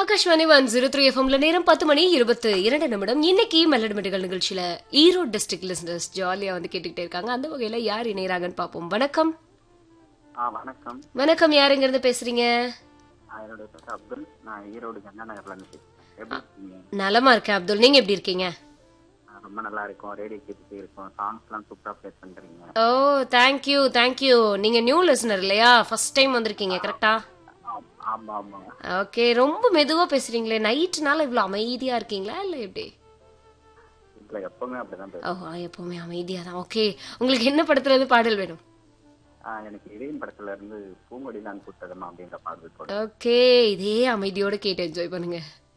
Akashvani one zero three எஃப்எம்ல நேரம் பத்து மணி இருபத்து இரண்டு நிமிடம் இன்னைக்கு மெல்லடிமெட்டுகள் நிகழ்ச்சியில ஈரோடு டிஸ்ட்ரிக்ட் லிசனர்ஸ் ஜாலியா வந்து கேட்டுக்கிட்டே இருக்காங்க அந்த வகையில யார் இணையறாங்கன்னு பார்ப்போம் வணக்கம் ஆ வணக்கம் வணக்கம் யாருங்க இருந்து பேசுறீங்க நான் என்னுடைய பேர் அப்துல் நான் ஈரோடு கங்கா நகர்ல இருந்து பேசுறேன் எப்படி இருக்கீங்க நலமா இருக்கேன் அப்துல் நீங்க எப்படி இருக்கீங்க ஆ, ரொம்ப நல்லா இருக்கும் ரேடியோ கேட்டுட்டே இருக்கும் சாங்ஸ் எல்லாம் சூப்பரா ப்ளே பண்றீங்க ஓ தேங்க்யூ தேங்க்யூ நீங்க நியூ லிசனர் இல்லையா ஃபர்ஸ்ட் டைம் வந்திருக்கீங்க கரெக்டா ஆ- ஆமா ஆமா ஓகே ரொம்ப மெதுவா பேசுறீங்களே நைட்னால இவ்வளவு அமைதியா இருக்கீங்களா இல்ல எப்படி இல்ல எப்பவுமே அப்படிதான் பேசுறேன் ஓ எப்பவுமே அமைதியா தான் ஓகே உங்களுக்கு என்ன படத்துல இருந்து பாடல் வேணும் ஆ, எனக்கு இதயம் படத்துல இருந்து பூங்கொடி தான் புத்தகம் அப்படின்ற பாடல் போட ஓகே இதே அமைதியோட கேட்டு என்ஜாய் பண்ணுங்க